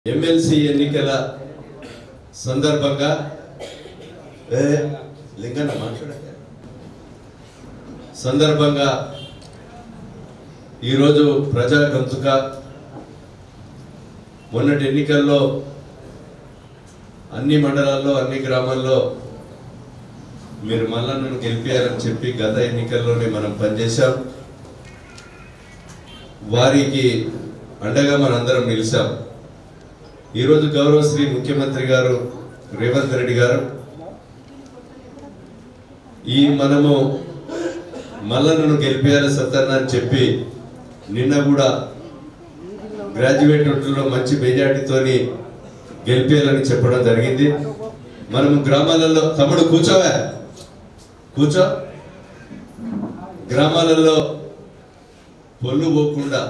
MLC ఎన్నికల సందర్భంగా ఏ, లింగన్న మాట్లాడండి సందర్భంగా ఈరోజు ప్రజా గంతుక మొన్నటి ఎన్నికల్లో అన్ని మండలాల్లో అన్ని గ్రామాల్లో మీరు మళ్ళా నన్ను గెలిపారని చెప్పి గత ఎన్నికల్లోనే మనం పనిచేశాం వారికి అండగా మనందరం నిలిచాం ఈరోజు గౌరవ శ్రీ ముఖ్యమంత్రి గారు రేవంత్ రెడ్డి గారు ఈ మనము మల్లన్నను గెలిపేయాలి సత్తన్న అని చెప్పి నిన్న కూడా గ్రాడ్యుయేట్ ఓట్లలో మంచి మెజార్టీతోని గెలిపేయాలని చెప్పడం జరిగింది మనము గ్రామాలలో తమ్ముడు కూర్చోవా కూర్చో గ్రామాలలో పొల్లు పోకుండా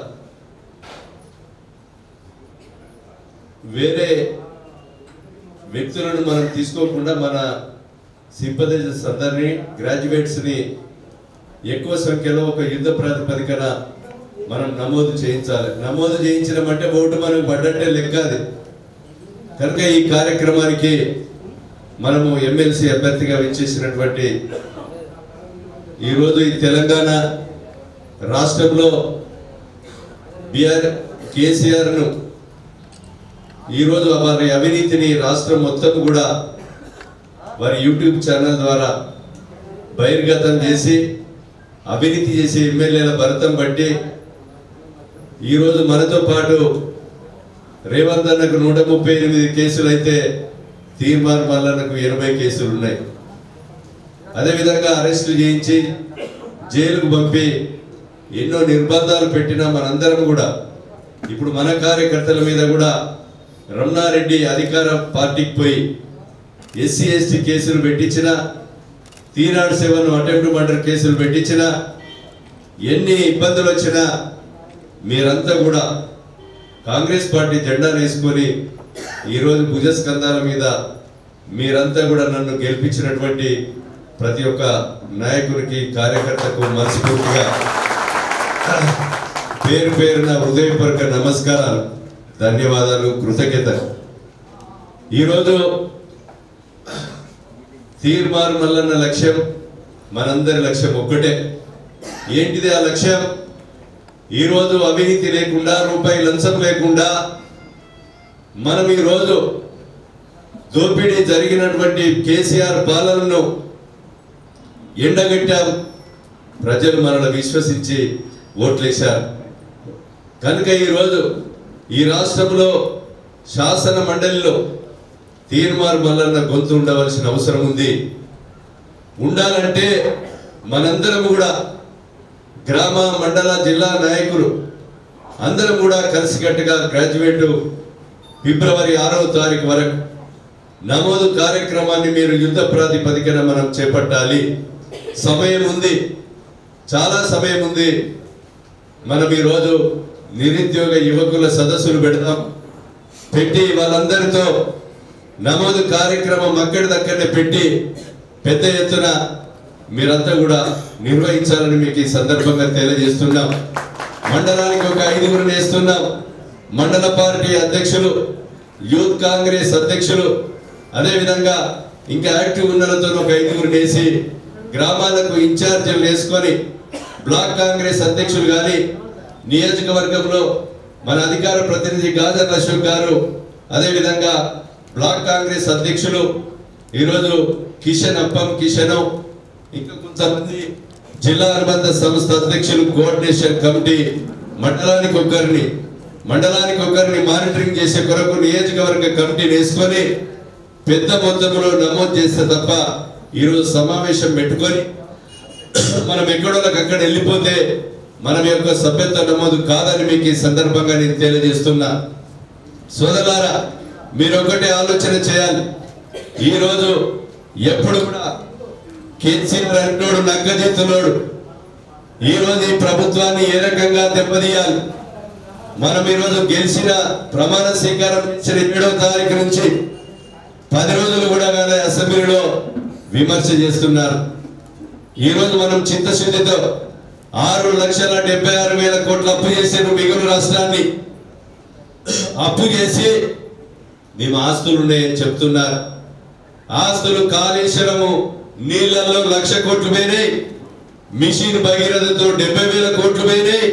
వేరే వ్యక్తులను మనం తీసుకోకుండా మన సింపథైజర్స్ అందరినీ గ్రాడ్యుయేట్స్ని ఎక్కువ సంఖ్యలో ఒక యుద్ధ ప్రాతిపదికన మనం నమోదు చేయించాలి నమోదు చేయించడం అంటే ఓటు మనకు పడ్డట్టే లెక్క అది కనుక ఈ కార్యక్రమానికి మనము ఎమ్మెల్సీ అభ్యర్థిగా విచ్చేసినటువంటి ఈరోజు ఈ తెలంగాణ రాష్ట్రంలో బిఆర్ కేసీఆర్ను ఈరోజు వారి అవినీతిని రాష్ట్రం మొత్తం కూడా వారి యూట్యూబ్ ఛానల్ ద్వారా బహిర్గతం చేసి అవినీతి చేసి ఎమ్మెల్యేల భరతం బట్టి ఈరోజు మనతో పాటు రేవంత్ అన్నకు నూట ముప్పై ఎనిమిది కేసులు అయితే తీర్మాన్ మల్లన్నకు ఎనభై కేసులు ఉన్నాయి అదేవిధంగా అరెస్టులు చేయించి జైలుకు పంపి ఎన్నో నిర్బంధాలు పెట్టిన మనందరం కూడా ఇప్పుడు మన కార్యకర్తల మీద కూడా రమణారెడ్డి అధికార పార్టీకి పోయి ఎస్సీ ఎస్టీ కేసులు పెట్టించిన తీనాడు సెవెన్ అటెంప్ట్ మర్డర్ కేసులు పెట్టించిన ఎన్ని ఇబ్బందులు వచ్చినా మీరంతా కూడా కాంగ్రెస్ పార్టీ జెండా వేసుకొని ఈరోజు భుజస్కంధాల మీద మీరంతా కూడా నన్ను గెలిపించినటువంటి ప్రతి ఒక్క నాయకునికి కార్యకర్తకు మనస్ఫూర్తిగా పేరు పేరున హృదయపూర్వక నమస్కారాలు ధన్యవాదాలు కృతజ్ఞతలు ఈరోజు తీర్మారు మల్లన్న లక్ష్యం మనందరి లక్ష్యం ఒక్కటే ఏంటిది ఆ లక్ష్యం ఈరోజు అవినీతి లేకుండా రూపాయి లంచం లేకుండా మనం ఈరోజు దోపిడీ జరిగినటువంటి కేసీఆర్ పాలనను ఎండగట్టాం ప్రజలు మనల్ని విశ్వసించి ఓట్లేశారు కనుక ఈరోజు ఈ రాష్ట్రంలో శాసన మండలిలో తీర్మార్ మల్లన్న గొంతు ఉండవలసిన అవసరం ఉంది ఉండాలంటే మనందరం కూడా గ్రామ మండల జిల్లా నాయకులు అందరం కూడా కలిసికట్టుగా గ్రాడ్యుయేట్ ఫిబ్రవరి ఆరవ తారీఖు వరకు నమోదు కార్యక్రమాన్ని మీరు యుద్ధ ప్రాతిపదికన మనం చేపట్టాలి సమయం ఉంది చాలా సమయం ఉంది మనం ఈరోజు నిరుద్యోగ యువకుల సదస్సులు పెడదాం పెట్టి వాళ్ళందరితో నమోదు కార్యక్రమం అక్కడి దక్కడనే పెట్టి పెద్ద ఎత్తున మీరంతా కూడా నిర్వహించాలని మీకు ఈ సందర్భంగా తెలియజేస్తున్నాం మండలానికి ఒక ఐదుగురు వేస్తున్నాం మండల పార్టీ అధ్యక్షులు యూత్ కాంగ్రెస్ అధ్యక్షులు అదేవిధంగా ఇంకా యాక్టివ్ ఉన్నలతో ఒక ఐదుగురు వేసి గ్రామాలకు ఇన్ఛార్జీలు వేసుకొని బ్లాక్ కాంగ్రెస్ అధ్యక్షులు కానీ నియోజకవర్గంలో మన అధికార ప్రతినిధి గాజర్ అశోక్ గారు అదేవిధంగా బ్లాక్ కాంగ్రెస్ అధ్యక్షులు ఈరోజు కిషన్ అప్పం కిషన్ ఇంకా కొంతమంది జిల్లా అనుబంధ సంస్థ అధ్యక్షులు కోఆర్డినేషన్ కమిటీ మండలానికి ఒకరిని మండలానికి ఒకరిని మానిటరింగ్ చేసే కొరకు నియోజకవర్గ కమిటీని వేసుకొని పెద్ద మొత్తంలో నమోదు చేస్తే తప్ప ఈరోజు సమావేశం పెట్టుకొని మనం ఎక్కడోళ్ళకి అక్కడ వెళ్ళిపోతే మనం యొక్క సభ్యత్వ నమోదు కాదని మీకు ఈ సందర్భంగా నేను తెలియజేస్తున్నా సోదరులారా మీరు ఒకటే ఆలోచన చేయాలి ఈ రోజు ఎప్పుడు కూడా కేసీఆర్ అంటోడు నగ్గజెత్తులోడు ఈ రోజు ఈ ప్రభుత్వాన్ని ఏ రకంగా దెబ్బతీయాలి మనం ఈరోజు గెలిచిన ప్రమాణ స్వీకారం ఇచ్చిన ఏడో తారీఖు నుంచి పది రోజులు కూడా కదా అసెంబ్లీలో విమర్శ చేస్తున్నారు ఈ రోజు మనం చిత్తశుద్ధితో ఆరు లక్షల డెబ్బై ఆరు వేల కోట్ల అప్పు చేసిన మిగులు రాష్ట్రాన్ని అప్పు చేసి మేము ఆస్తులు ఉన్నాయని చెప్తున్నారు ఆస్తులు కాళేశ్వరము నీళ్లలో లక్ష కోట్లు పోయినాయి మిషన్ భగీరథతో డెబ్బై వేల కోట్లు పోయినాయి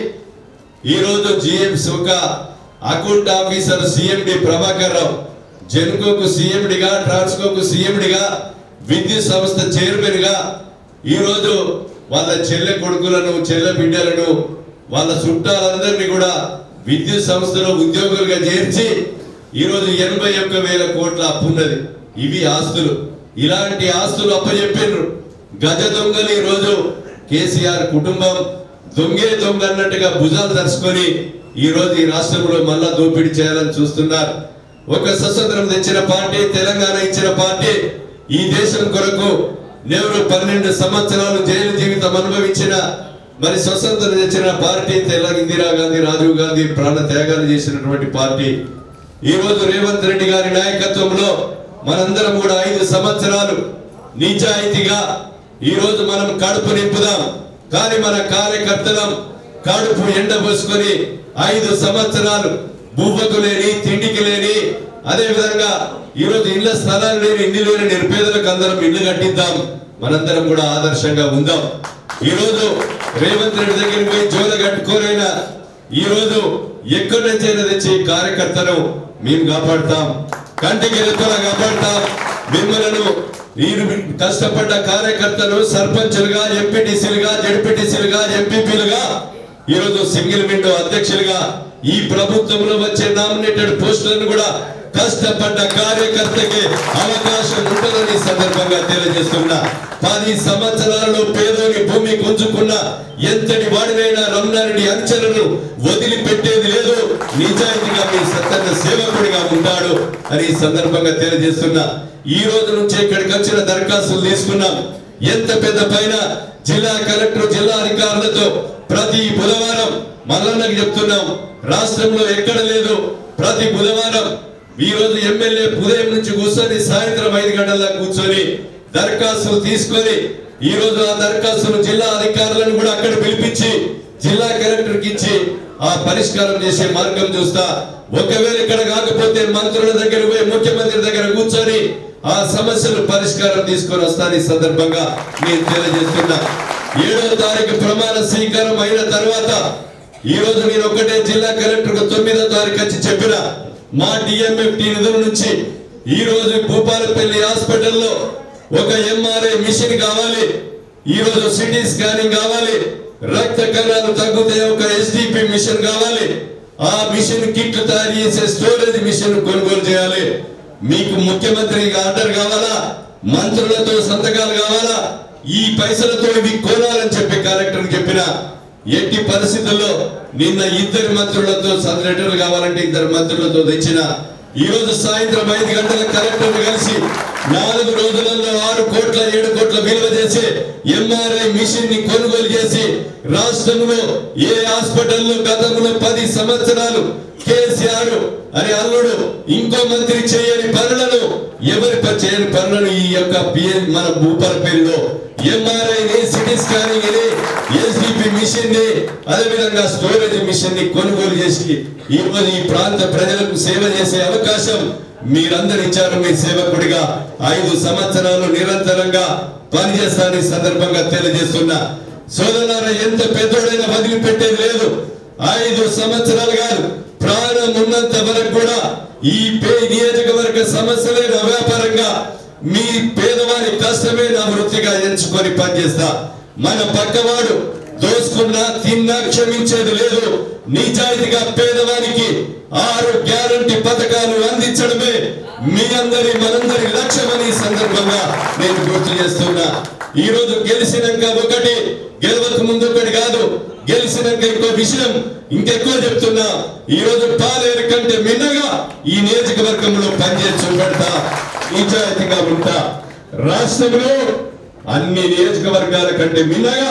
ఈ రోజు జిఎంస్ ఒక account officer CMD Prabhakar Rao జెన్కోకు సిఎండిగా ట్రాన్స్కోకు సిఎండిగా విద్యుత్ సంస్థ చైర్మన్ గా ఈ రోజు వాళ్ళ చెల్లె కొడుకులను చెల్లె బిడ్డలను వాళ్ళ చుట్టాలందరినీ కూడా విద్యుత్ సంస్థలో ఉద్యోగులుగా చేర్చి ఈ రోజు ఎనభై ఒక్క వేల కోట్ల అప్పు ఉన్నది ఇవి ఆస్తులు ఇలాంటి ఆస్తులు అప్పచెప్పిండ్రు గజ దొంగలు ఈ రోజు కేసీఆర్ కుటుంబం దొంగే దొంగ అన్నట్టుగా భుజాలు తరుచుకొని ఈ రోజు ఈ రాష్ట్రంలో మళ్ళా దోపిడీ చేయాలని చూస్తున్నారు ఒక స్వతంత్రం తెచ్చిన పార్టీ తెలంగాణ ఇచ్చిన పార్టీ ఈ దేశం కొరకు నెహ్రూ పన్నెండు సంవత్సరాలు జైలు జీవితం అనుభవించిన మరి స్వతంత్రం తెచ్చిన పార్టీ తెలంగాణ ఇందిరాగాంధీ రాజీవ్ గాంధీ ప్రాణ త్యాగాలు చేసినటువంటి పార్టీ ఈ రోజు రేవంత్ రెడ్డి గారి నాయకత్వంలో మనందరం కూడా ఐదు సంవత్సరాలు నిజాయితీగా ఈ రోజు మనం కడుపు నింపుదాం కానీ మన కార్యకర్తలం కడుపు ఎండబోసుకొని ఐదు సంవత్సరాలు బువ్వకు లేని తిండికి లేని అదే విధంగా ఈ రోజు ఇళ్ల స్థలాలు లేని ఇల్లు లేని నిరుపేదలకు అందరం ఇల్లు కట్టిద్దాం మనందరం కూడా ఆదర్శంగా ఉందాం ఈ రోజు రేవంత్ రెడ్డి దగ్గరికి పోయి జోల కట్టుకోరైనా ఈ రోజు ఎక్కడి నుంచైనా తెచ్చి ఈ కార్యకర్తను మేము కాపాడుతాం కంటికి రెప్పలా కాపాడుతాం మిమ్మలను మీరు కష్టపడ్డ కార్యకర్తలు సర్పంచులుగా ఎంపీటీసీలుగా జడ్పీటీసీలుగా ఎంపీపీలుగా ఈ రోజు సింగిల్ విండో అధ్యక్షులుగా ఈ ప్రభుత్వంలో వచ్చే నామినేటెడ్ పోస్టులను కూడా కష్టపడ్డ కార్యకర్తకి అవకాశం ఉంటుందని ఈ సందర్భంగా తెలియజేస్తున్నా పది సంవత్సరాలలో పేదోని భూమి గుంజుకున్న ఎంతటి వాడినైనా రమణారెడ్డి అంచెలను వదిలిపెట్టేది లేదు నిజాయితీగా మీ సత్యన్న సేవకుడిగా ఉంటాడు అని ఈ సందర్భంగా తెలియజేస్తున్నా ఈ రోజు నుంచి ఇక్కడికి వచ్చిన దరఖాస్తులు తీసుకున్నాం ఎంత పెద్ద పైన జిల్లా కలెక్టర్ జిల్లా అధికారులతో ప్రతి బుధవారం మల్లన్నకి చెప్తున్నాం రాష్ట్రంలో ఎక్కడ లేదు ప్రతి బుధవారం ఈ రోజు ఎమ్మెల్యే ఉదయం నుంచి కూర్చొని సాయంత్రం ఐదు గంటల దాకా కూర్చొని దరఖాస్తులు తీసుకొని ఈ రోజు ఆ దరఖాస్తులు జిల్లా అధికారులను కూడా అక్కడ పిలిపించి జిల్లా కలెక్టర్ కి ఇచ్చి ఆ పరిష్కారం చేసే మార్గం చూస్తా ఒకవేళ ఇక్కడ కాకపోతే మంత్రుల దగ్గర పోయి ముఖ్యమంత్రి దగ్గర కూర్చొని ఆ సమస్యలు పరిష్కారం తీసుకొని వస్తాను ఈ సందర్భంగా నేను తెలియజేస్తున్నా ఏడో తారీఖు ప్రమాణ స్వీకారం అయిన తర్వాత ఈ రోజు నేను ఒకటే జిల్లా కలెక్టర్ తొమ్మిదో తారీఖు వచ్చి చెప్పిన మా డిఎంఎఫ్టి నిధుల నుంచి ఈ రోజు భూపాలపల్లి హాస్పిటల్లో ఒక ఎంఆర్ఐ మిషన్ కావాలి ఈ రోజు సిటీ స్కానింగ్ కావాలి రక్త కణాలు తగ్గుతాయి ఒక ఎస్డిపి మిషన్ కావాలి ఆ మిషన్ కిట్లు తయారు చేసే స్టోరేజ్ మిషన్ కొనుగోలు చేయాలి మీకు ముఖ్యమంత్రి ఆర్డర్ కావాలా మంత్రులతో సంతకాలు కావాలా ఈ పైసలతో ఇవి కోరాలని చెప్పి కలెక్టర్ చెప్పిన ఎట్టి పరిస్థితుల్లో నిన్న ఇద్దరు మంత్రులతో లెటర్లు కావాలంటే ఇద్దరు మంత్రులతో తెచ్చిన ఈ రోజు సాయంత్రం ఐదు గంటల కలెక్టర్ కలిసి నాలుగు రోజులలో ఆరు కోట్ల ఏడు కోట్ల విలువ చేసి ఎంఆర్ఐ మిషన్ ని కొనుగోలు చేసి రాష్ట్రంలో ఏ హాస్పిటల్లో గతంలో పది సంవత్సరాలు కేసీఆర్ అనే అల్లుడు ఇంకో మంత్రి చేయని పనులను ఎవరి ప- చేయని పనులను ఈ యొక్క పిఎం మన భూపాలపల్లిలో ఎంఆర్ఐ ని సిటీ స్కానింగ్ ని ఎస్డిపి మిషన్ ని అదే విధంగా స్టోరేజ్ మిషన్ ని కొనుగోలు చేసి ఈ రోజు ఈ ప్రాంత ప్రజలకు సేవ చేసే అవకాశం మీరందరూ ఇచ్చారు మీ సేవకుడిగా ఐదు సంవత్సరాలు నిరంతరంగా పనిచేస్తానని ఈ సందర్భంగా తెలియజేస్తున్నా సోదరులారా ఎంత పెద్దోడైనా వదిలిపెట్టేది లేదు ఐదు సంవత్సరాలు కాదు ప్రాణం ఉన్నంత వరకు కూడా ఈ పే నియోజకవర్గ సమస్యలే నా వ్యాపారంగా మీ పేదవారి కష్టమే నా వృత్తిగా ఎంచుకొని పనిచేస్తా మన పక్కవాడు దోసుకున్నా తిన్నా క్షమించేది లేదు నిజాయితీగా పేదవానికి ఆరు గ్యారంటీ పథకాలు అందించడమే మీ అందరి మనందరి లక్ష్యమని ఈ సందర్భంగా నేను గుర్తు చేస్తున్నా ఈ రోజు గెలిచినాక ఒకటి గెలవక ముందు ఒకటి కాదు గెలిచినాక ఇంకో విషయం ఇంకెక్కువ చెప్తున్నా ఈ రోజు పాలేరు కంటే మిన్నగా ఈ నియోజకవర్గంలో పనిచేసి చూపెడతా నిజాయితీగా ఉంటా రాష్ట్రంలో అన్ని నియోజకవర్గాల కంటే మిన్నగా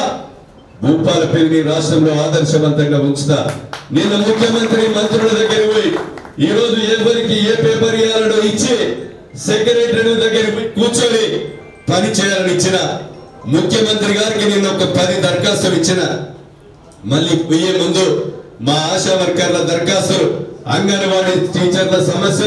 భూపాలపల్లి రాష్ట్రంలో ఆదర్శవంతంగా ఉంచుతా నిన్న ముఖ్యమంత్రి మంత్రుల దగ్గర పోయి ఈ రోజు ఎవరికి ఏ పేపర్ ఇవ్వాలనో ఇచ్చి సెక్రటరీ దగ్గర పోయి కూర్చొని పని చేయాలని ఇచ్చిన ముఖ్యమంత్రి గారికి నేను ఒక పది దరఖాస్తులు ఇచ్చిన మళ్ళీ పోయే ముందు మా ఆశా వర్కర్ల దరఖాస్తులు అంగన్వాడీ టీచర్ల సమస్యలు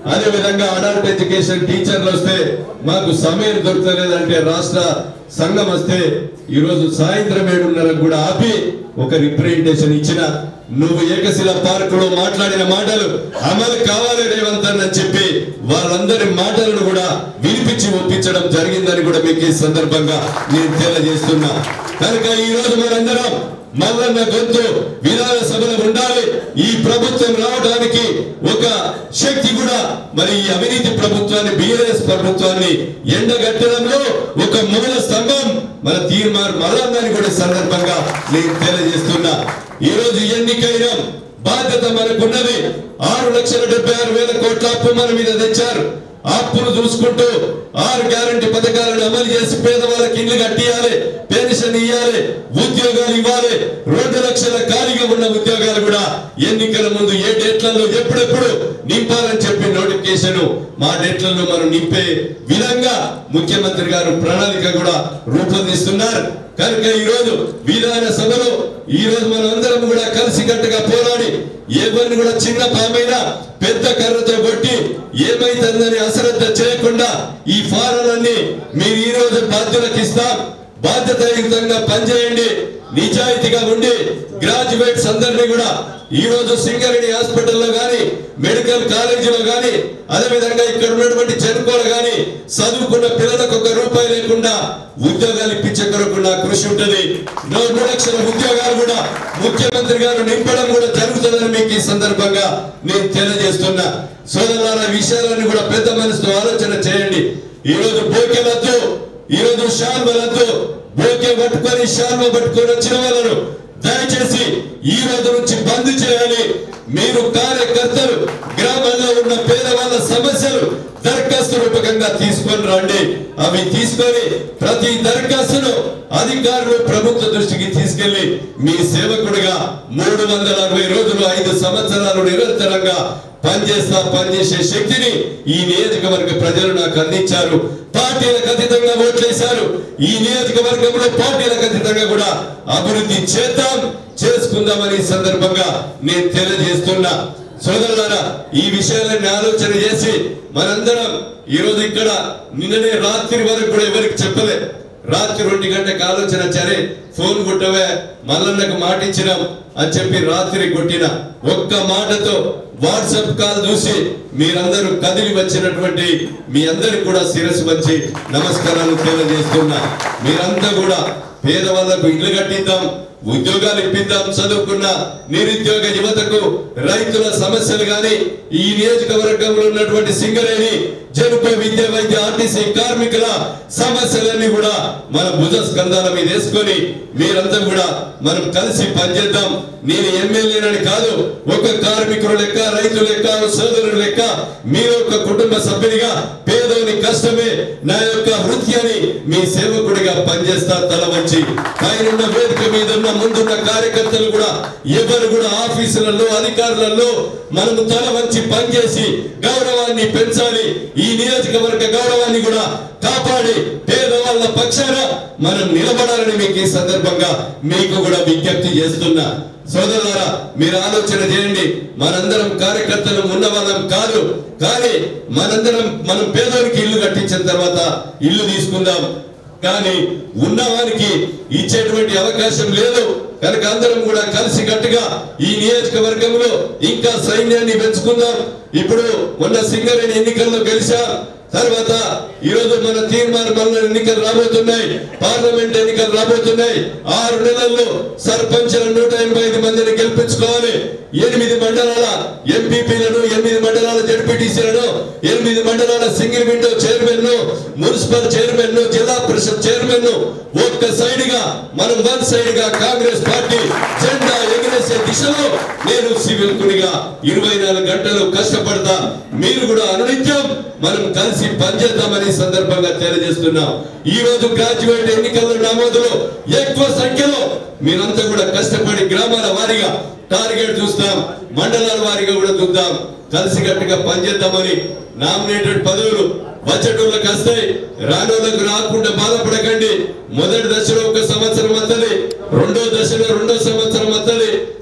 అదే విధంగా అడల్ట్ ఎడ్యుకేషన్ టీచర్లు వస్తే మాకు సమయం దొరకలేదంటే రాష్ట్ర సంఘం వస్తే ఈ రోజు సాయంత్రం ఏడున్నర కూడా ఆపి ఒక రిప్రజెంటేషన్ ఇచ్చిన నువ్వు ఏకశిల పార్క్ లో మాట్లాడిన మాటలు అమలు కావాలి రేవంత్ అని చెప్పి వాళ్ళందరి మాటలను కూడా వినిపించి ఒప్పించడం జరిగిందని కూడా మీకు ఈ సందర్భంగా నేను తెలియజేస్తున్నా కనుక ఈ రోజు మనందరం మల్లన్న గొంతు విధాన సభలో ఉండాలి ఈ ప్రభుత్వం రావడానికి ఒక శక్తి కూడా మరి ఈ అవినీతి ప్రభుత్వాన్ని బిఆర్ఎస్ ప్రభుత్వాన్ని ఎండగట్టడంలో ఒక మూల స్తంభం మన తీర్మార్ మల్లన్నని కూడా ఈ సందర్భంగా నేను తెలియజేస్తున్నా ఈ రోజు ఎన్నికైన బాధ్యత మనకున్నది ఆరు లక్షల డెబ్బై ఆరు వేల కోట్ల అప్పు మన మీద తెచ్చారు ఆ అప్పును చూసుకుంటూ ఆరు గ్యారంటీ పథకాలను అమలు చేసి పేదవాళ్ళకి ఇల్లు కట్టియాలి పెన్షన్ ఇవ్వాలి ఉద్యోగాలు ఇవ్వాలి రెండు లక్షల ఖాళీగా ఉన్న ఉద్యోగాలు కూడా ఎన్నికల ముందు ఏ డేట్లలో ఎప్పుడెప్పుడు నింపాలని చెప్పి నోటిఫికేషన్ మా డేట్లలో మనం నింపే విధంగా ముఖ్యమంత్రి గారు ప్రణాళిక కూడా రూపొందిస్తున్నారు కనుక ఈ రోజు విధాన సభలో ఈ రోజు మనం అందరం కూడా కలిసి కట్టుగా పోరాడి ఎవరిని కూడా చిన్న పామైనా పెద్ద కర్రతో కొట్టి ఏమైతుందని అశ్రద్ధ చేయకుండా ఈ ఫారాలన్నీ మీరు ఈ రోజు బాధ్యులకు ఇస్తాం బాధ్యతాయుతంగా పనిచేయండి నిజాయితీగా ఉండి గ్రాడ్యుయేట్స్ అందరినీ కూడా ఈ రోజు సింగరేణి హాస్పిటల్లో గాని మెడికల్ కాలేజీలో గాని అదే విధంగా ఇక్కడ ఉన్నటువంటి చెరుకోలు గాని చదువుకున్న పిల్లలకు ఒక రూపాయి లేకుండా ఉద్యోగాలు ఇప్పించే కొరకు నా కృషి ఉంటది రెండు లక్షల ఉద్యోగాలు కూడా ముఖ్యమంత్రి గారు నింపడం కూడా జరుగుతుందని మీకు ఈ సందర్భంగా నేను తెలియజేస్తున్నా సోదరులారా ఈ విషయాలన్నీ కూడా పెద్ద మనసుతో ఆలోచన చేయండి ఈ రోజు బోకెలతో ఈ రోజు శాల్వలతో బోకే పట్టుకొని శాల్వ పట్టుకొని వచ్చిన వాళ్ళను దయచేసి ఈ రోజు నుంచి బంద్ చేయాలి మీరు కార్యకర్తలు గ్రామాల్లో ఉన్న పేదవాళ్ళ సమస్యలు దరఖాస్తు రూపకంగా తీసుకొని రండి అవి తీసుకొని ప్రతి దరఖాస్తును అధికారులు ప్రభుత్వ దృష్టికి తీసుకెళ్లి మీ సేవకుడిగా మూడు వందల అరవై రోజులు ఐదు సంవత్సరాలు నిరంతరంగా పనిచేస్తా పనిచేసే శక్తిని ఈ నియోజకవర్గ ప్రజలు నాకు అందించారు పార్టీలకు అతీతంగా ఓట్లేశారు ఈ నియోజకవర్గంలో పార్టీలకు అతీతంగా కూడా అభివృద్ధి చేద్దాం చేసుకుందామని ఈ సందర్భంగా నేను తెలియజేస్తున్నా సోదరులారా ఈ విషయాలన్నీ ఆలోచన చేసి మనందరం ఈ రోజు ఇక్కడ నిన్ననే రాత్రి వరకు కూడా ఎవరికి చెప్పలే రాత్రి రెండు గంటలకు ఆలోచన సరే ఫోన్ కొట్టవే మల్లన్నకు మాట ఇచ్చినాం అని చెప్పి రాత్రి కొట్టిన ఒక్క మాటతో వాట్సాప్ కాల్ చూసి మీరందరూ కదిలి వచ్చినటువంటి మీ అందరికి కూడా శిరస్సు వచ్చి నమస్కారాలు తెలియజేస్తున్నా మీరంతా కూడా పేదవాళ్లకు ఇల్లు కట్టిద్దాం ఉద్యోగాలు ఇప్పిద్దాం చదువుకున్న నిరుద్యోగ యువతకు రైతుల సమస్యలు గాని ఈ నియోజకవర్గంలో ఉన్నటువంటి సింగరేణి జనుప విద్య వైద్య ఆర్టీసీ కార్మికుల సమస్యలన్నీ కూడా మన భుజ స్కంధాల మీద వేసుకొని మీరంతా కూడా మనం కలిసి పనిచేద్దాం నేను ఎమ్మెల్యేనని కాదు ఒక కార్మికుడు లెక్క రైతు లెక్క సోదరుడు లెక్క మీరు ఒక కుటుంబ సభ్యునిగా పేదోని కష్టమే నా యొక్క వృత్తి అని మీ సేవకుడిగా పనిచేస్తా తల వంచి పైన వేదిక మీద ఉన్న ముందున్న కార్యకర్తలు కూడా ఎవరు కూడా ఆఫీసులలో అధికారులలో మనము తల వంచి పనిచేసి గౌరవాన్ని పెంచాలి ఈ నియోజకవర్గ గౌరవాన్ని కూడా కాపాడి పేదవాళ్ళ పక్షాన మనం నిలబడాలని మీకు ఈ సందర్భంగా మీకు కూడా విజ్ఞప్తి చేస్తున్నా సోదరులారా మీరు ఆలోచన చేయండి మనందరం కార్యకర్తలు ఉన్న వాళ్ళం కాదు కానీ మనందరం మనం పేదోనికి ఇల్లు కట్టించిన తర్వాత ఇల్లు తీసుకుందాం కానీ ఉన్నవానికి ఇచ్చేటువంటి అవకాశం లేదు కనుక అందరం కూడా కలిసి కట్టుగా ఈ నియోజకవర్గంలో ఇంకా సైన్యాన్ని పెంచుకుందాం ఇప్పుడు మొన్న సింగరేణి ఎన్నికల్లో గెలిచా తర్వాత ఈ రోజు మన తీర్మానం వల్ల ఎన్నికలు రాబోతున్నాయి పార్లమెంట్ ఎన్నికలు రాబోతున్నాయి ఆరు నెలల్లో సర్పంచుల నూట ఎనభై ఐదు మందిని గెలిపించుకోవాలి ఎనిమిది మండలాల ఎంపీపీలను ఎనిమిది మండలాల జడ్పీటీసీలను ఎనిమిది మండలాల single window chairman municipal chairman జిల్లా పరిషత్ చైర్మన్ ఒక్క సైడ్ గా మనం వన్ సైడ్ గా కాంగ్రెస్ పార్టీ జెండా ఎగిరేసే దిశలో నేను సివిల్కునిగా ఇరవై నాలుగు గంటలు కష్టపడతా మీరు కూడా అనునిత్యం మనం కలిసి పనిచేద్దామని ఈ సందర్భంగా తెలియజేస్తున్నాం ఈ రోజు గ్రాడ్యుయేట్ ఎన్నికల నమోదులో ఎక్కువ సంఖ్యలో మీరంతా కూడా కష్టపడి గ్రామాల వారీగా టార్గెట్ చూస్తాం మండలాల వారీగా కూడా చూద్దాం కలిసికట్టుగా పనిచేద్దామని నామినేటెడ్ పదవులు వచ్చేటోళ్ళకి వస్తాయి రానోళ్ళకు రాకుండా బాధపడకండి మొదటి దశలో ఒక సంవత్సరం వస్తుంది రెండో దశలో రెండో సంవత్సరం వస్తుంది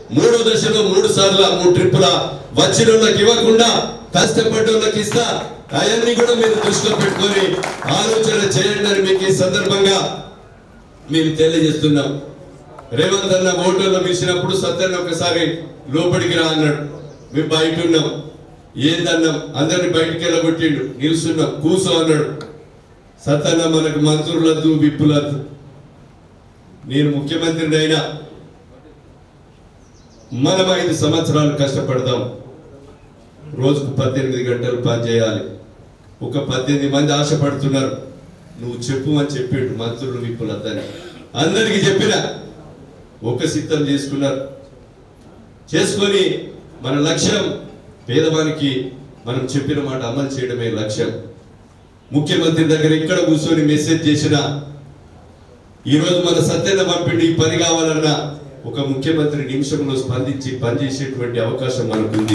మూడో దశలో మూడు సార్లు మూడు ట్రిప్పుల వచ్చిన వాళ్ళకి ఇవ్వకుండా కష్టపడ్డోళ్ళకి ఇస్తా అవన్నీ కూడా మీరు దృష్టిలో పెట్టుకొని ఆలోచన చేయండి అని మీకు ఈ సందర్భంగా మీరు తెలియజేస్తున్నాం రేవంత్ అన్న ఓటర్లో పిలిచినప్పుడు సత్యన్న ఒకసారి లోపలికి రా అన్నాడు మేము బయట ఉన్నాం ఏందన్నాం అందరిని బయటికి వెళ్ళగొట్టిండు నిల్చున్నాం కూసో అన్నాడు సత్యన్న మనకు మంత్రులద్దు విప్పులద్దు నేను ముఖ్యమంత్రిని అయినా మనం ఐదు సంవత్సరాలు కష్టపడదాం రోజుకు పద్దెనిమిది గంటలు పని చేయాలి ఒక పద్దెనిమిది మంది ఆశపడుతున్నారు నువ్వు చెప్పు అని చెప్పిండు మంత్రులు విప్పులద్దని అందరికీ చెప్పిన ఒక సిద్ధం చేసుకున్నారు చేసుకొని మన లక్ష్యం పేదవానికి మనం చెప్పిన మాట అమలు చేయడమే లక్ష్యం ముఖ్యమంత్రి దగ్గర ఇక్కడ కూర్చొని మెసేజ్ చేసిన ఈరోజు మన సత్యన పంపిండి ఈ పని కావాలన్నా ఒక ముఖ్యమంత్రి నిమిషంలో స్పందించి పనిచేసేటువంటి అవకాశం మనకుంది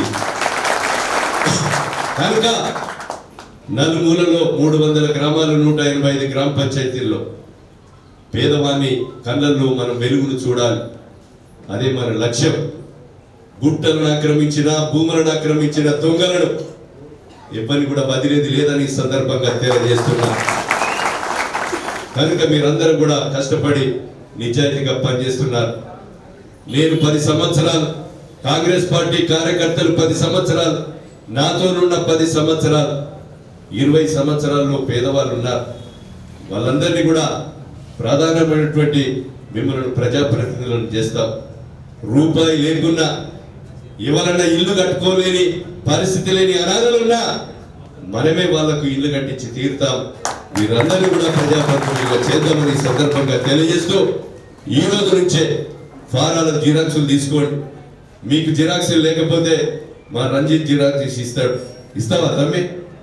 కనుక నలుమూలలో మూడు వందల గ్రామాలు నూట ఎనభై ఐదు గ్రామ పంచాయతీల్లో పేదవాన్ని కళ్ళల్లో మనం వెలుగును చూడాలి అదే మన లక్ష్యం గుట్టలను ఆక్రమించిన భూములను ఆక్రమించిన దొంగలను ఎవరిని కూడా వదిలేది లేదని ఈ సందర్భంగా తెలియజేస్తున్నా కనుక మీరందరూ కూడా కష్టపడి నిజాయితీగా పనిచేస్తున్నారు నేను పది సంవత్సరాలు కాంగ్రెస్ పార్టీ కార్యకర్తలు పది సంవత్సరాలు నాతోనున్న పది సంవత్సరాలు ఇరవై సంవత్సరాల్లో పేదవాళ్ళు ఉన్నారు వాళ్ళందరినీ కూడా ప్రధానమైనటువంటి మిమ్మల్ని ప్రజాప్రతినిధులను చేస్తాం రూపాయి లేకున్నా ఎవరన్నా ఇల్లు కట్టుకోలేని పరిస్థితి లేని అనాథలున్నా మనమే వాళ్లకు ఇల్లు కట్టించి తీరుతాం మీరందరినీ కూడా ప్రజాప్రతినిధులుగా చేద్దామని ఈ సందర్భంగా తెలియజేస్తూ ఈ రోజు నుంచే ఫారాల జిరాక్సులు తీసుకోండి మీకు జిరాక్సులు లేకపోతే మా రంజిత్ జిరాక్స్ తీసి ఇస్తాడు ఇస్తావా తమ్మి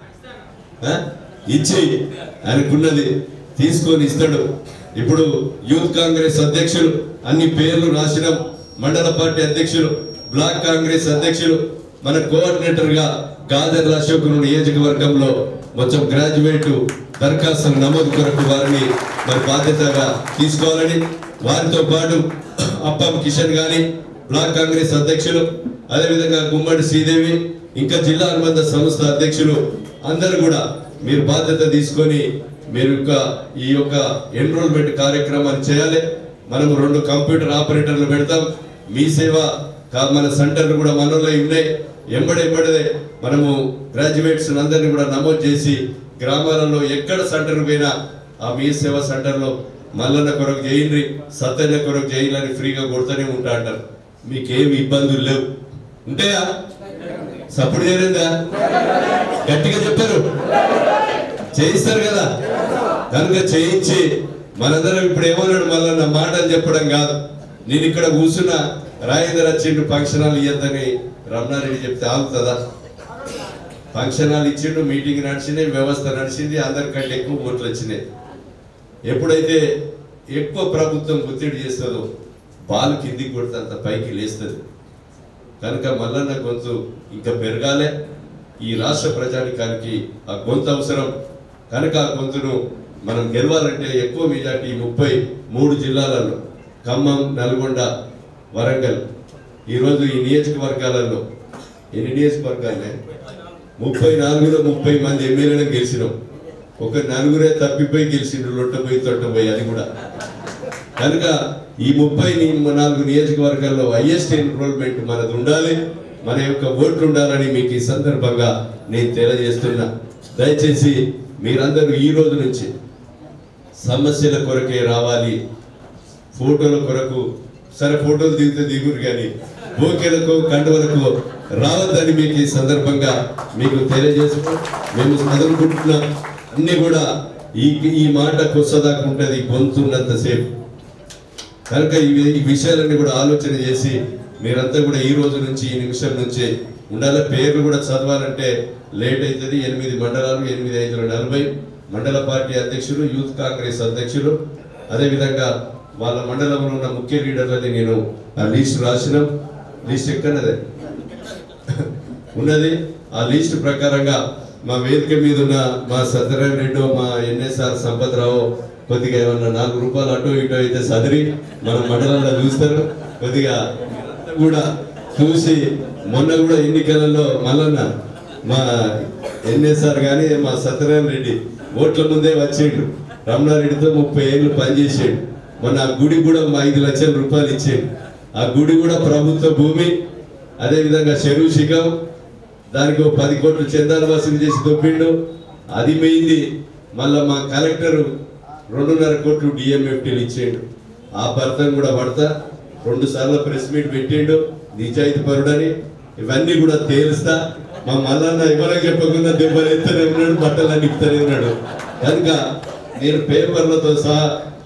ఆ? ఇచ్చి ఆయనకున్నది తీసుకొని ఇస్తాడు ఇప్పుడు యూత్ కాంగ్రెస్ అధ్యక్షులు అన్ని పేర్లు రాసినాం మండల పార్టీ అధ్యక్షులు బ్లాక్ కాంగ్రెస్ అధ్యక్షులు మన కోఆర్డినేటర్ గా గాదర్ అశోకులు నియోజకవర్గంలో మొత్తం గ్రాడ్యుయేట్ దరఖాస్తుల నమోదు కొరకు వారిని మరి బాధ్యతగా తీసుకోవాలని వారితో పాటు అప్పం కిషన్ గాని బ్లాక్ కాంగ్రెస్ అధ్యక్షులు అదేవిధంగా గుమ్మడి శ్రీదేవి ఇంకా జిల్లా అనుబంధ సంస్థ అధ్యక్షులు అందరూ కూడా మీరు బాధ్యత తీసుకొని మీరు యొక్క ఈ యొక్క ఎన్రోల్మెంట్ కార్యక్రమాన్ని చేయాలి మనం రెండు కంప్యూటర్ ఆపరేటర్లు పెడతాం మీ సేవ కా- మన సెంటర్లు కూడా మనలో ఉన్నాయి ఎంబడే ఎంబడే మనము గ్రాడ్యుయేట్స్ అందరినీ కూడా నమోదు చేసి గ్రామాలలో ఎక్కడ సెంటర్ పోయినా ఆ మీ సేవ సెంటర్లో మల్లన్న కొరకు చేయండి సత్యన్న కొరకు చేయాలని అని ఫ్రీగా కొడుతూనే ఉంటా అంటారు మీకేమి ఇబ్బందులు లేవు ఉంటాయా సపోర్ట్ చేయలేదా గట్టిగా చెప్పారు చేయిస్తారు కదా కనుక చేయించి మనందరం ఇప్పుడు ఏమన్నాడు మళ్ళీ నా మాటలు చెప్పడం కాదు నేను ఇక్కడ కూర్చున్న రాజేంద్ర వచ్చిండు ఫంక్షన్ హాల్ ఇయ్యద్దని రమణారెడ్డి చెప్తే ఆగుతుందా ఫంక్షన్ హాల్ ఇచ్చిండు మీటింగ్ నడిచింది వ్యవస్థ నడిచింది అందరికంటే ఎక్కువ ఓట్లు వచ్చినాయి ఎప్పుడైతే ఎక్కువ ప్రభుత్వం ఒత్తిడి చేస్తుందో బాల్ కిందికి కొడితే అంత పైకి లేస్తుంది కనుక మల్లన్న గొంతు ఇంకా పెరగాలి ఈ రాష్ట్ర ప్రజానికానికి ఆ గొంతు అవసరం కనుక ఆ గొంతును మనం గెలవాలంటే ఎక్కువ మెజార్టీ ముప్పై మూడు జిల్లాలలో ఖమ్మం నల్గొండ వరంగల్ ఈరోజు ఈ నియోజకవర్గాలలో ఎన్ని నియోజకవర్గాలే ముప్పై నాలుగులో ముప్పై మంది ఎమ్మెల్యేలను గెలిచినాం ఒక నలుగురే తప్పిపోయి గెలిచిండ్రు లొట్టపోయి తొట్టపోయి అది కూడా కనుక ఈ ముప్పై ని- నాలుగు నియోజకవర్గాల్లో హైయెస్ట్ ఎన్రోల్మెంట్ మనది ఉండాలి మన యొక్క ఓట్లు ఉండాలని మీకు ఈ సందర్భంగా నేను తెలియజేస్తున్నా దయచేసి మీరందరూ ఈ రోజు నుంచి సమస్యల కొరకే రావాలి ఫోటోల కొరకు సరే ఫోటోలు దిగితే దిగురు కానీ బోకేలకు కండువలకు రావద్దని మీకు ఈ సందర్భంగా మీకు తెలియజేస్తూ మేము చదువుకుంటున్న అన్ని కూడా ఈ ఈ మాట కొత్తదాకా ఉంటుంది గొంతున్నంతసేపు కనుక ఈ ఈ విషయాలన్నీ కూడా ఆలోచన చేసి మీరంతా కూడా ఈ రోజు నుంచి ఈ నిమిషం నుంచి ఉండాలి పేర్లు కూడా చదవాలంటే లేట్ అవుతుంది ఎనిమిది మండలాలు ఎనిమిది ఐదు నలభై మండల పార్టీ అధ్యక్షులు యూత్ కాంగ్రెస్ అధ్యక్షులు అదేవిధంగా వాళ్ళ మండలంలో ఉన్న ముఖ్య లీడర్లని నేను ఆ లిస్ట్ రాసినాం లిస్ట్ ఎక్కడదే ఉన్నది ఆ లిస్ట్ ప్రకారంగా మా వేదిక మీద ఉన్న మా సత్యనారాయణ రెడ్డి మా ఎన్ఎస్ఆర్ సంపత్రావు కొద్దిగా ఏమన్నా నాలుగు రూపాయలు అటు ఇటు అయితే సదిరి మన మండలంలో చూస్తారు కొద్దిగా మీరంతా కూడా చూసి మొన్న కూడా ఎన్నికలలో మల్లన్న మా ఎన్ఎస్ఆర్ కానీ మా సత్యనారాయణ రెడ్డి ఓట్ల ముందే వచ్చేడు రమణారెడ్డితో ముప్పై ఏళ్ళు పనిచేసాడు మొన్న ఆ గుడి కూడా మా ఐదు లక్షల రూపాయలు ఇచ్చాడు ఆ గుడి కూడా ప్రభుత్వ భూమి అదేవిధంగా చెరువు శిఖం దానికి ఒక పది కోట్లు చందాలు వసూలు చేసి దొబ్బిండు అది పోయింది మళ్ళా మా కలెక్టర్ రెండున్నర కోట్లు డిఎంఎఫ్టీలు ఇచ్చిండు ఆ భర్తను కూడా పడతా రెండు సార్లు ప్రెస్ మీట్ పెట్టిండు నిజాయితీ పరుడని ఇవన్నీ కూడా తేలుస్తా మా మల్లన్న ఎవరికి చెప్పకుండా దెబ్బలు ఎత్తనే ఉన్నాడు బట్టలు నిప్పుతూనే ఉన్నాడు కనుక నేను పేపర్లతో సహా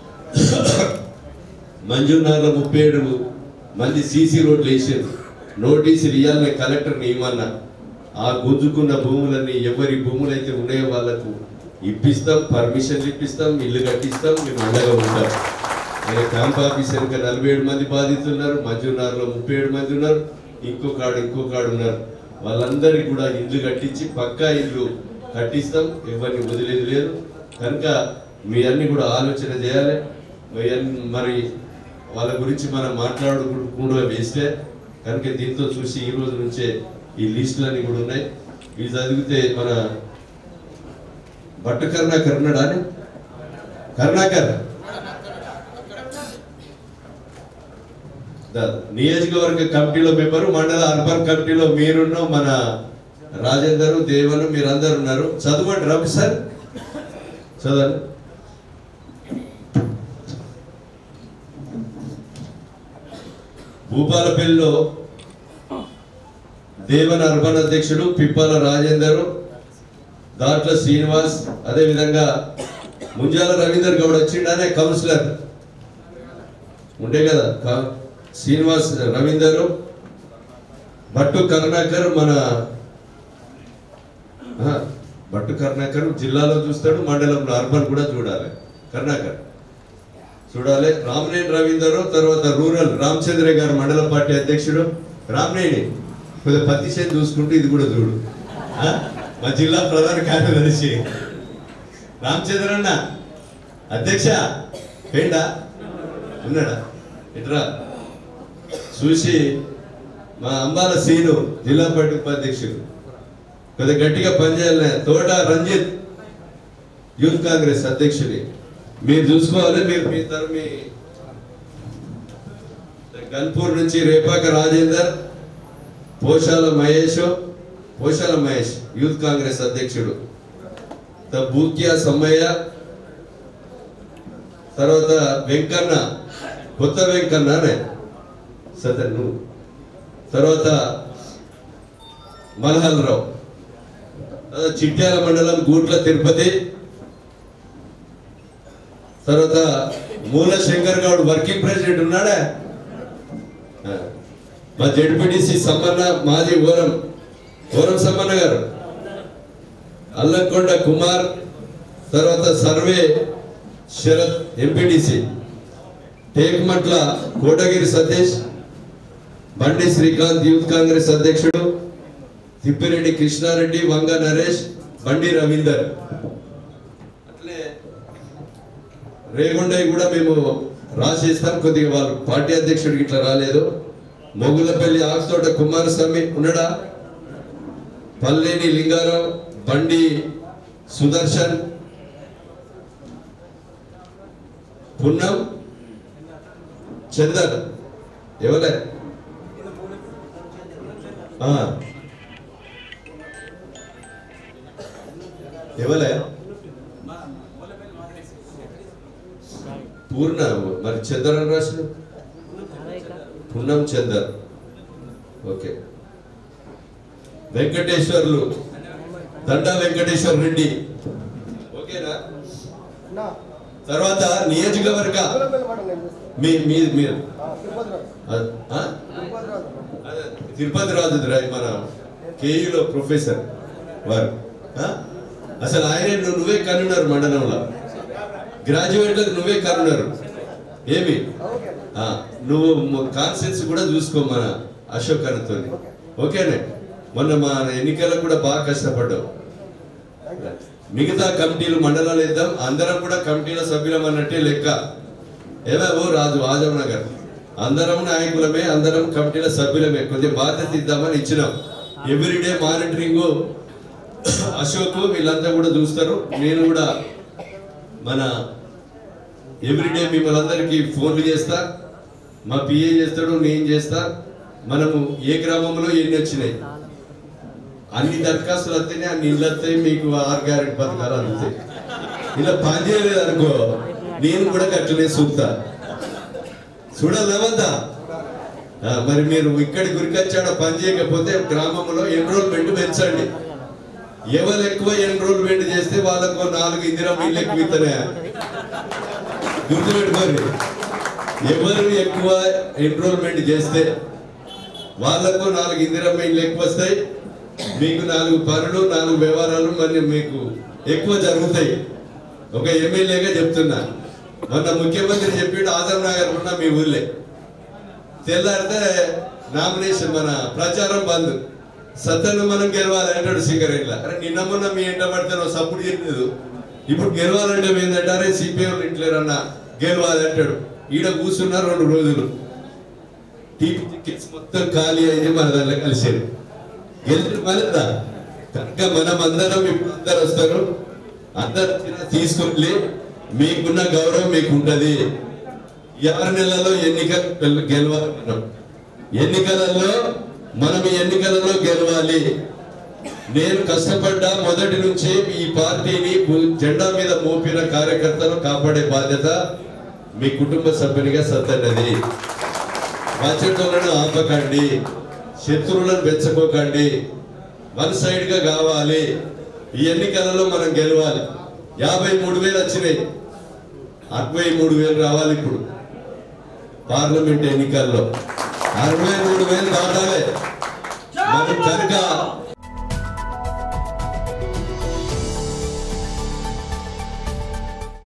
మంజూర్నగర్లో ముప్పై ఏడు మంది సీసీ రోడ్లు వేసారు నోటీసులు ఇవ్వాలని కలెక్టర్ ఇవ్వమన్నా ఆ గుంజుకున్న భూములన్నీ ఎవరి భూములు అయితే ఉన్నాయో వాళ్ళకు ఇప్పిస్తాం పర్మిషన్లు ఇప్పిస్తాం ఇల్లు కట్టిస్తాం మేము అండగా ఉంటాం నేను క్యాంప్ ఆఫీస్ వెనుక నలభై ఏడు మంది బాధితులు ఉన్నారు మంజూర్నగర్లో ముప్పై ఏడు మంది ఉన్నారు ఇంకో కాడు ఇంకో కాడు ఉన్నారు వాళ్ళందరికీ కూడా ఇల్లు కట్టించి పక్కా ఇల్లు కట్టిస్తాం ఎవరిని వదిలేదు లేదు కనుక మీ అన్ని కూడా ఆలోచన చేయాలి మీ అన్ని- మరి వాళ్ళ గురించి మనం మాట్లాడుకుంటూ వేస్తే కనుక దీంతో చూసి ఈ రోజు నుంచే ఈ లిస్టులన్నీ కూడా ఉన్నాయి ఇవి చదివితే మన భట్టు కరుణాకర్ ఉన్నాడా అని? కరుణాకర్ ద- నియోజకవర్గ కమిటీలో మెంబరు మండల అర్బన్ కమిటీలో మీరున్న మన రాజేందర్ దేవను మీరందరూ ఉన్నారు చదవండి రవి సార్ చదవండి భూపాలపల్లిలో దేవన్ అర్బన్ అధ్యక్షుడు పిప్పాల రాజేందర్ దాంట్లో శ్రీనివాస్ అదే విధంగా ముంజాల రవీందర్ గౌడ్ వచ్చిండనే కౌన్సిలర్ ఉండే కదా కా- శ్రీనివాస్ రవీందర్ భట్టు కరుణాకర్ మన ఆ, భట్టు కరుణాకర్ జిల్లాలో చూస్తాడు మండలంలో అర్బన్ కూడా చూడాలి కరుణాకర్ చూడాలి రామనేని రవీందర్ తర్వాత రూరల్ రామచంద్ర గారు మండల పార్టీ అధ్యక్షుడు రామనేని కొద్దిగా పత్తి చేతి చూసుకుంటూ ఇది కూడా చూడు ఆ? మా జిల్లా ప్రధాన కార్యదర్శి రామచంద్రన్న అధ్యక్ష పేండా ఉన్నాడా ఇట్రా చూసి మా అంబాల సీను జిల్లా పార్టీ ఉపాధ్యక్షుడు కొద్దిగా గట్టిగా పనిచేయాలి తోట రంజిత్ యూత్ కాంగ్రెస్ అధ్యక్షుడి మీరు చూసుకోవాలి మీరు మీ తర మీ గన్పూర్ నుంచి రేపాక రాజేందర్ పోషాల మహేష్ పోషాల మహేష్ యూత్ కాంగ్రెస్ అధ్యక్షుడు త బూక్యా సమ్మయ్య తర్వాత వెంకన్న కొత్త వెంకన్ననే సతన్ నువ్వు తర్వాత మల్హల్ రావు తర్వాత చిట్యాల మండలం గూట్ల తిరుపతి తర్వాత మూల శంకర్ గౌడ్ వర్కింగ్ ప్రెసిడెంట్ ఉన్నాడా ఆ. మా జడ్పీటీసీ సమ్మన్న మాజీ ఓరం ఓరం సమ్మన్న గారు అల్లంకొండ కుమార్ తర్వాత సర్వే శరత్ ఎంపీటీసీ టేక్మట్ల కోటగిరి సతీష్ బండి శ్రీకాంత్ యూత్ కాంగ్రెస్ అధ్యక్షుడు తిప్పిరెడ్డి కృష్ణారెడ్డి వంగ నరేష్ బండి రవీందర్ అట్లే రేగుండయి కూడా మేము రాసేస్తాం కొద్దిగా వాళ్ళు పార్టీ అధ్యక్షుడికి ఇట్లా రాలేదు మొగులపల్లి ఆకుతోట కుమారస్వామి ఉన్నాడా పల్లేని లింగారావు బండి సుదర్శన్ పున్నం చందర్ ఎవరే ఆ. ఎవరే పూర్ణ మరి చందర్ అని రాసిన పున్నం చందర్ ఓకే వెంకటేశ్వర్లు దండా వెంకటేశ్వర్ రెడ్డి ఓకేనా నా తర్వాత నియోజకవర్గ పిల్లలు మాట నేను చూస్తాను. మీ మీ మీరు ఆ, తిరుపతి రాదు. ఆ- ఆ? తిరుపతి రాదు. అదే, తిరుపతి రాజు రాయ్ మన కేయులో ప్రొఫెసర్ వారు ఆ? అసలు ఆయన నువ్వు- నువ్వే కనున్నారు మండలంలో గ్రాడ్యుయేట్లకు నువ్వే కనున్నారు ఏమి ఓకే ఆ, నువ్వు కాన్సెన్స్ కూడా చూసుకో మన అశోక్ అన్నతో ఓకేనే మొన్న మా ఎన్నికలకు కూడా బాగా కష్టపడ్డావు మిగతా కమిటీలు మండలాలు ఇద్దాం అందరం కూడా కమిటీల సభ్యులం అన్నట్టే లెక్క ఏమో రాజు ఆజం నగర్ అందరం నాయకులమే అందరం కమిటీల సభ్యులమే కొద్దిగా బాధ్యత ఇద్దామని ఇచ్చినాం ఎవ్రీడే మానిటరింగ్ అశోక్ వీళ్ళంతా కూడా చూస్తారు నేను కూడా మన ఎవ్రీడే మిమ్మల్ని అందరికీ ఫోన్లు చేస్తా మా పిఏ చేస్తాడు నేను చేస్తా మనము ఏ గ్రామంలో ఎన్ని వచ్చినాయి అన్ని దరఖాస్తులు వస్తేనే అన్ని ఇళ్ళు వస్తాయి మీకు ఆరు గ్యారెంటీ పథకాలు అందుతాయి ఇలా పని చేయలేదు అనుకో నేను కూడా కట్టలే చూపుతా చూడాలవద్దా ఆ, మరి మీరు ఇక్కడి గురికొచ్చాడ పని చేయకపోతే గ్రామంలో ఎన్రోల్మెంట్ పెంచండి ఎవరు ఎక్కువ ఎన్రోల్మెంట్ చేస్తే వాళ్ళకు నాలుగు ఇందిరా ఇల్లు ఎక్కువ ఇస్తున్నాయా గుర్తుపెట్టుకోండి ఎవరు ఎక్కువ ఎన్రోల్మెంట్ చేస్తే వాళ్ళకు నాలుగు ఇందిరమ్మ ఇల్లు ఎక్కువ వస్తాయి మీకు నాలుగు పనులు నాలుగు వ్యవహారాలు మరి మీకు ఎక్కువ జరుగుతాయి ఒక ఎమ్మెల్యేగా చెప్తున్నా మొన్న ముఖ్యమంత్రి చెప్పిండు ఆదం నగర్ ఉన్న మీ ఊళ్ళే తెల్లారితే నామినేషన్ మన ప్రచారం బంద్ సత్తను మనం గెలవాలి అంటాడు సింగరేట్ల అరే నిన్న మొన్న మీ ఎంట పడితే నువ్వు సపోర్ట్ చేయలేదు ఇప్పుడు గెలవాలంటే ఏంటంటే అరే సిపిఎం ఇంట్లేరన్న గెలవాలి అంటాడు ఈడ కూర్చున్న రెండు రోజులు టీపీ టికెట్స్ మొత్తం ఖాళీ అయింది మన దాంట్లో కలిసేది గెలిచిన మళ్ళా కనుక మనం అందరం ఇప్పుడు అందరు వస్తారు అందరు వచ్చినా తీసుకొని మీకున్న గౌరవం మీకు ఉంటది ఈ ఆరు నెలల్లో ఎన్నికలు గెలవాలి మనం ఎన్నికలలో మనం ఈ ఎన్నికలలో గెలవాలి నేను కష్టపడ్డా మొదటి నుంచి ఈ పార్టీని భూ- జెండా మీద మోపిన కార్యకర్తను కాపాడే బాధ్యత మీ కుటుంబ సభ్యునిగా సత్తన్నది బాధ్యతలను ఆపకండి శత్రువులను పెంచుకోకండి వన్ సైడ్ గా కావాలి ఈ ఎన్నికలలో మనం గెలవాలి యాభై మూడు వేలు వచ్చినాయి అరవై మూడు వేలు రావాలి ఇప్పుడు పార్లమెంట్ ఎన్నికల్లో అరవై మూడు వేలు దాటాలి